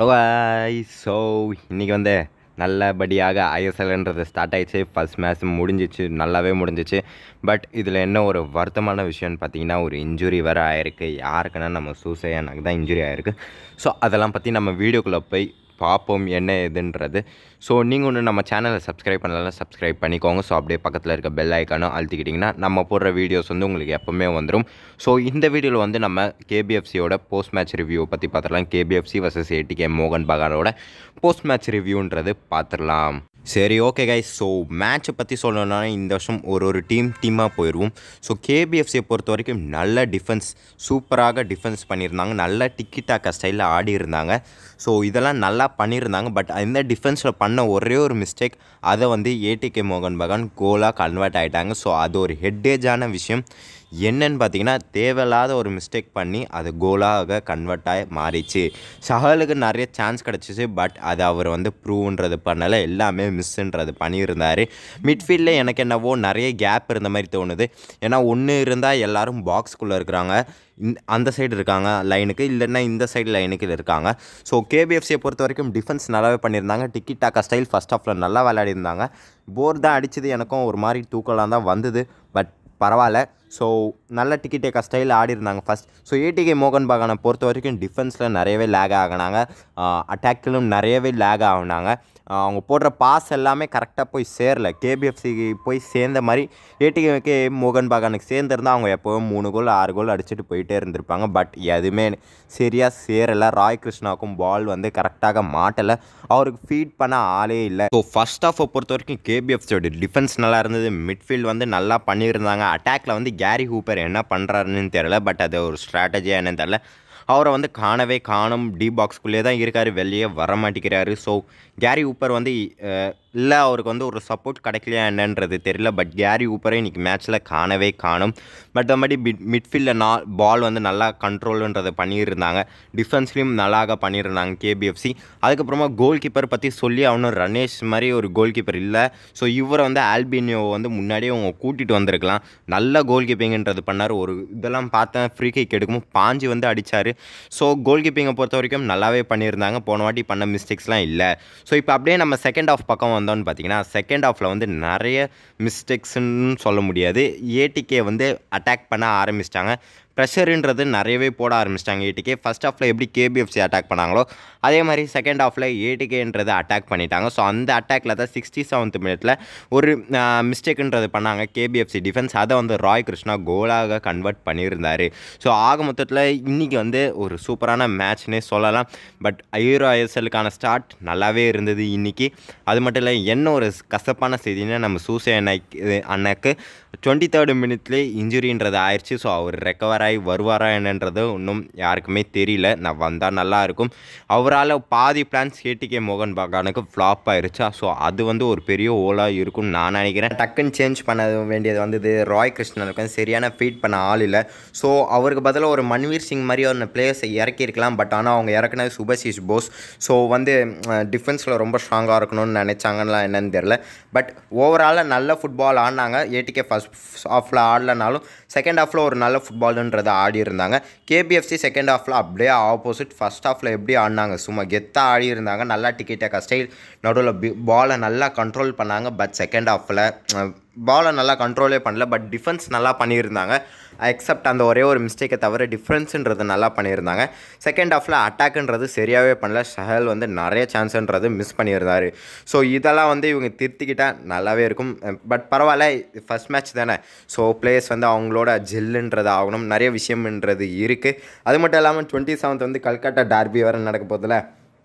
so இன்றைக்கி வந்து நல்லபடியாக ஐஎஸ்எல்ன்றது ஸ்டார்ட் ஆயிடுச்சு ஃபஸ்ட் மேட்ச் முடிஞ்சிச்சு நல்லாவே முடிஞ்சிச்சு பட் இதில் என்ன ஒரு வருத்தமான விஷயம்னு பார்த்தீங்கன்னா ஒரு இன்ஜுரி வேறு ஆயிருக்கு யாருக்குன்னா நம்ம சூசையானாக்கு தான் இன்ஜுரி ஆயிருக்கு ஸோ அதெல்லாம் பற்றி நம்ம வீடியோக்குள்ளே போய் பார்ப்போம் என்ன ஏதுன்றது ஸோ நீங்கள் ஒன்று நம்ம சேனலை சப்ஸ்கிரைப் பண்ணலாம் சப்ஸ்கிரைப் பண்ணிக்கோங்க ஸோ அப்படியே பக்கத்தில் இருக்க பெல் ஐக்கானும் அழுத்திக்கிட்டிங்கன்னா நம்ம போடுற வீடியோஸ் வந்து உங்களுக்கு எப்போவுமே வந்துடும் ஸோ இந்த வீடியோவில் வந்து நம்ம கேபிஎஃப்சியோட போஸ்ட் மேட்ச் ரிவ்யூ பற்றி பார்த்துடலாம் கேபிஎஃப்சி வர்சஸ் ஏடிகே மோகன் பகானோட போஸ்ட் மேட்ச் ரிவ்யூன்றது பார்த்துடலாம் சரி ஓகே கைஸ் ஸோ மேட்ச்சை பற்றி சொல்லணும்னா இந்த வருஷம் ஒரு ஒரு டீம் டீமாக போயிடுவோம் ஸோ கேபிஎஃப்சியை பொறுத்த வரைக்கும் நல்ல டிஃபென்ஸ் சூப்பராக டிஃபென்ஸ் பண்ணியிருந்தாங்க நல்ல டிக்கிட்டாக்கா ஸ்டைலில் ஆடி இருந்தாங்க ஸோ இதெல்லாம் நல்லா பண்ணியிருந்தாங்க பட் இந்த டிஃபென்ஸில் பண்ண ஒரே ஒரு மிஸ்டேக் அதை வந்து ஏடிகே மோகன் பகான் கோலாக கன்வெர்ட் ஆகிட்டாங்க ஸோ அது ஒரு ஹெட்டேஜான விஷயம் என்னன்னு பார்த்தீங்கன்னா தேவையில்லாத ஒரு மிஸ்டேக் பண்ணி அது கோலாக கன்வெர்ட் ஆகி மாறிச்சு சஹலுக்கு நிறைய சான்ஸ் கிடச்சிச்சு பட் அது அவர் வந்து ப்ரூவ்ன்றது பண்ணலை எல்லாமே மிஸ்ன்றது பண்ணியிருந்தார் மிட்ஃபீல்டில் எனக்கு என்னவோ நிறைய கேப் இருந்த மாதிரி தோணுது ஏன்னா ஒன்று இருந்தால் எல்லாரும் பாக்ஸ்குள்ளே இருக்கிறாங்க இந்த அந்த சைடு இருக்காங்க லைனுக்கு இல்லைன்னா இந்த சைடு லைனுக்கு இருக்காங்க ஸோ கேபிஎஃப்சியை பொறுத்த வரைக்கும் டிஃபென்ஸ் நல்லாவே பண்ணியிருந்தாங்க டிக்கி டாக்கா ஸ்டைல் ஃபஸ்ட் ஆஃபில் நல்லா விளையாடிருந்தாங்க போர் தான் அடிச்சது எனக்கும் ஒரு மாதிரி தூக்கலாம் தான் வந்தது பட் பரவாயில்ல ஸோ நல்ல டிக்கெட் டேக்கா ஸ்டைல் ஆடி இருந்தாங்க ஃபஸ்ட் ஸோ ஏடிகே மோகன் பகானை பொறுத்த வரைக்கும் டிஃபென்ஸில் நிறையவே லேக் ஆகினாங்க அட்டாக்கிலும் நிறையவே லேக் ஆகினாங்க அவங்க போடுற பாஸ் எல்லாமே கரெக்டாக போய் சேரல கேபிஎஃப்சிக்கு போய் சேர்ந்த மாதிரி ஏடிகேக்கு மோகன் பகானுக்கு சேர்ந்துருந்தால் அவங்க எப்போவும் மூணு கோல் ஆறு கோல் அடிச்சுட்டு போயிட்டே இருந்திருப்பாங்க பட் எதுவுமே சரியாக சேரலை ராய் கிருஷ்ணாவுக்கும் பால் வந்து கரெக்டாக மாட்டலை அவருக்கு ஃபீட் பண்ண ஆளே இல்லை ஸோ ஃபஸ்ட் ஆஃபை பொறுத்த வரைக்கும் கேபிஎஃப்சியோட டிஃபென்ஸ் நல்லா இருந்தது மிட்ஃபீல்ட் வந்து நல்லா பண்ணியிருந்தாங்க அட்டாக்ல வந்து கேரி ஹூப்பர் என்ன பண்ணுறாருன்னு தெரியல பட் அது ஒரு ஸ்ட்ராட்டஜியாக என்னன்னு தெரியல அவரை வந்து காணவே காணும் டி பாக்ஸ்குள்ளே தான் இருக்கார் வெளியே வர மாட்டேங்கிறாரு ஸோ கேரி ஊப்பர் வந்து இல்லை அவருக்கு வந்து ஒரு சப்போர்ட் கிடைக்கலையா என்னன்றது தெரியல பட் கேரி ஊப்பரை இன்றைக்கி மேட்ச்சில் காணவே காணும் பட் அந்த மாதிரி மிட் மிட்ஃபீல்டில் நா பால் வந்து நல்லா கண்ட்ரோலுன்றதை பண்ணியிருந்தாங்க டிஃபென்ஸ்லேயும் நல்லாக பண்ணியிருந்தாங்க கேபிஎஃப்சி அதுக்கப்புறமா கோல் கீப்பர் பற்றி சொல்லி அவனும் ரனேஷ் மாதிரி ஒரு கோல் கீப்பர் இல்லை ஸோ இவரை வந்து ஆல்பினியோ வந்து முன்னாடியே அவங்க கூட்டிகிட்டு வந்திருக்கலாம் நல்ல கோல் கீப்பிங்ன்றது பண்ணார் ஒரு இதெல்லாம் பார்த்தேன் ஃப்ரீ கிக் எடுக்கும் பாஞ்சு வந்து அடித்தார் ஸோ கோல் கீப்பிங்கை பொறுத்த வரைக்கும் நல்லாவே பண்ணியிருந்தாங்க போன வாட்டி பண்ண மிஸ்டேக்ஸ்லாம் இல்லை ஸோ இப்போ அப்படியே நம்ம செகண்ட் ஆஃப் பக்கம் வந்தோம்னு பார்த்தீங்கன்னா செகண்ட் ஆஃபில் வந்து நிறைய மிஸ்டேக்ஸ்ன்னு சொல்ல முடியாது ஏடிகே வந்து அட்டாக் பண்ண ஆரம்பிச்சிட்டாங்க ப்ரெஷருன்றது நிறையவே போட ஆரம்பிச்சிட்டாங்க ஏடிகே ஃபஸ்ட் ஆஃபில் எப்படி கேபிஎஃப்சி அட்டாக் பண்ணாங்களோ அதே மாதிரி செகண்ட் ஆஃபில் ஏடிகேன்றது அட்டாக் பண்ணிட்டாங்க ஸோ அந்த அட்டாக்ல தான் சிக்ஸ்டி செவன்த் மினிட்ல ஒரு மிஸ்டேக்குன்றது பண்ணாங்க கேபிஎஃப்சி டிஃபென்ஸ் அதை வந்து ராய் கிருஷ்ணா கோலாக கன்வெர்ட் பண்ணியிருந்தார் ஸோ ஆக மொத்தத்தில் இன்றைக்கி வந்து ஒரு சூப்பரான மேட்ச்னே சொல்லலாம் பட் ஐரோ ஐஎஸ்எல்லுக்கான ஸ்டார்ட் நல்லாவே இருந்தது இன்றைக்கி அது மட்டும் இல்லை என்ன ஒரு கசப்பான செய்தினா நம்ம சூசை அன்னைக்கு அண்ணாக்கு டுவெண்ட்டி தேர்டு மினிட்லேயே இன்ஜுரின்றது ஆயிடுச்சு ஸோ அவர் ரெக்கவர் ஆகி வருவாரா என்னன்றது இன்னும் யாருக்குமே தெரியல நான் வந்தால் நல்லாயிருக்கும் அவரால் பாதி பிளான்ஸ் ஏடிகே மோகன் பகானுக்கு ஃப்ளாப் ஆயிருச்சா ஸோ அது வந்து ஒரு பெரிய ஓலாக இருக்கும்னு நான் நினைக்கிறேன் டக்குன்னு சேஞ்ச் பண்ண வேண்டியது வந்தது ராய் கிருஷ்ணனுக்கு சரியான ஃபீட் பண்ண ஆள் இல்லை ஸோ அவருக்கு பதிலாக ஒரு மன்வீர் சிங் மாதிரி ஒரு பிளேயர்ஸை இறக்கியிருக்கலாம் பட் ஆனால் அவங்க இறக்குனது சுபசிஷ் போஸ் ஸோ வந்து டிஃபென்ஸில் ரொம்ப ஸ்ட்ராங்காக இருக்கணும்னு நினச்சாங்கன்னா என்னன்னு தெரில பட் ஓவராலாக நல்ல ஃபுட்பால் ஆடினாங்க ஏடிகே ஃபஸ்ட் ஹாஃபில் ஆடலனாலும் செகண்ட் ஹாஃபில் ஒரு நல்ல ஃபுட்பாலுன்றதை ஆடி இருந்தாங்க கேபிஎஃப்சி செகண்ட் ஹாஃபில் அப்படியே ஆப்போசிட் ஃபஸ்ட் ஹாஃபில் எப்படி ஆடினாங்க சும்மா கெத்தாக ஆடி இருந்தாங்க நல்லா டிக்கெட்டை ஸ்டைல் நடுவில் பி பாலை நல்லா கண்ட்ரோல் பண்ணாங்க பட் செகண்ட் ஹாஃபில் பாலை நல்லா கண்ட்ரோலே பண்ணல பட் டிஃபென்ஸ் நல்லா பண்ணியிருந்தாங்க எக்ஸப்ட் அந்த ஒரே ஒரு மிஸ்டேக்கை தவிர டிஃப்ரென்ஸுன்றது நல்லா பண்ணியிருந்தாங்க செகண்ட் ஹாஃபில் அட்டாக்குன்றது சரியாகவே பண்ணல ஷஹல் வந்து நிறைய சான்ஸுன்றது மிஸ் பண்ணியிருந்தார் ஸோ இதெல்லாம் வந்து இவங்க திருத்திக்கிட்டால் நல்லாவே இருக்கும் பட் பரவாயில்ல ஃபஸ்ட் மேட்ச் தானே ஸோ பிளேயர்ஸ் வந்து அவங்களோட ஜெல்லுன்றது ஆகணும் நிறைய விஷயம்ன்றது இருக்குது அது மட்டும் இல்லாமல் டுவெண்ட்டி செவன்த் வந்து கல்கட்டா டார்பி வர நடக்க போதில்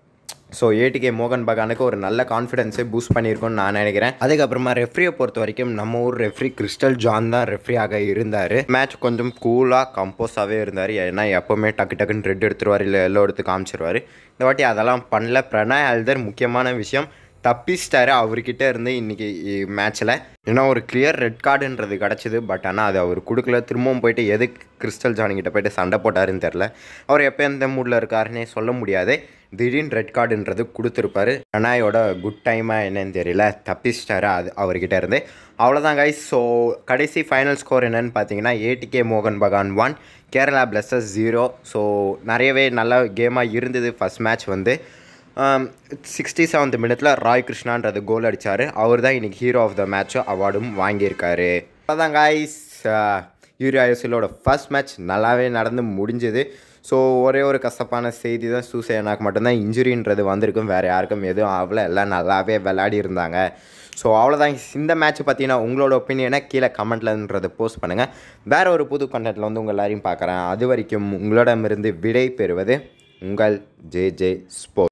ஸோ ஏடிகே மோகன் பகானுக்கு ஒரு நல்ல கான்ஃபிடென்ஸை பூஸ்ட் பண்ணியிருக்கோம்னு நான் நினைக்கிறேன் அதுக்கப்புறமா ரெஃப்ரியை பொறுத்த வரைக்கும் நம்ம ஊர் ரெஃப்ரி கிறிஸ்டல் ஜான் தான் ரெஃப்ரியாக இருந்தார் மேட்ச் கொஞ்சம் கூலாக கம்போஸாகவே இருந்தார் ஏன்னா எப்போவுமே டக்கு டக்குன்னு ரெட் எடுத்துருவார் இல்லை எல்லோ எடுத்து காமிச்சிருவார் இந்த வாட்டி அதெல்லாம் பண்ணல பிரணாய் அல்தர் முக்கியமான விஷயம் தப்பிச்சிட்டாரு அவர்கிட்ட இருந்து இன்றைக்கி மேட்ச்சில் ஏன்னா ஒரு கிளியர் ரெட் கார்டுன்றது கிடச்சிது பட் ஆனால் அது அவர் கொடுக்கல திரும்பவும் போயிட்டு எதுக்கு கிறிஸ்டல் ஜானிக்கிட்ட போயிட்டு சண்டை போட்டாருன்னு தெரில அவர் எப்போ எந்த மூடில் இருக்காருன்னே சொல்ல முடியாது திடீர்னு ரெட் கார்டுன்றது கொடுத்துருப்பாரு அண்ணாயோட குட் டைமாக என்னன்னு தெரியல தப்பிச்சிட்டாரு அது அவர்கிட்ட இருந்து அவ்வளோதான் கைஸ் ஸோ கடைசி ஃபைனல் ஸ்கோர் என்னன்னு பார்த்தீங்கன்னா ஏடிகே மோகன் Bagan one Kerala blasters zero so நிறையவே நல்ல கேமாக இருந்தது ஃபஸ்ட் மேட்ச் வந்து சிக்ஸ்டி செவன்த் மினிட்ல ராய் கிருஷ்ணான்றது கோல் அடித்தார் அவர் தான் இன்றைக்கி ஹீரோ ஆஃப் த மேட்ச் அவார்டும் வாங்கியிருக்காரு அதான் காய்ஸ் யூரியா ஐஎஸ்எல்லோட ஃபர்ஸ்ட் மேட்ச் நல்லாவே நடந்து முடிஞ்சது ஸோ ஒரே ஒரு கசப்பான செய்தி தான் சூசையனாக்கு மட்டும்தான் இன்ஜுரின்றது வந்திருக்கும் வேறு யாருக்கும் எதுவும் ஆகல எல்லாம் நல்லாவே விளையாடி இருந்தாங்க ஸோ அவ்வளோதான் இந்த மேட்ச் பார்த்தீங்கன்னா உங்களோட ஒப்பீனியனை கீழே கமெண்ட்லன்றதை போஸ்ட் பண்ணுங்கள் வேறு ஒரு புது கண்டென்ட்டில் வந்து உங்கள் எல்லாரையும் பார்க்குறேன் அது வரைக்கும் உங்களிடமிருந்து விடை பெறுவது உங்கள் ஜே ஜே ஸ்போர்ட்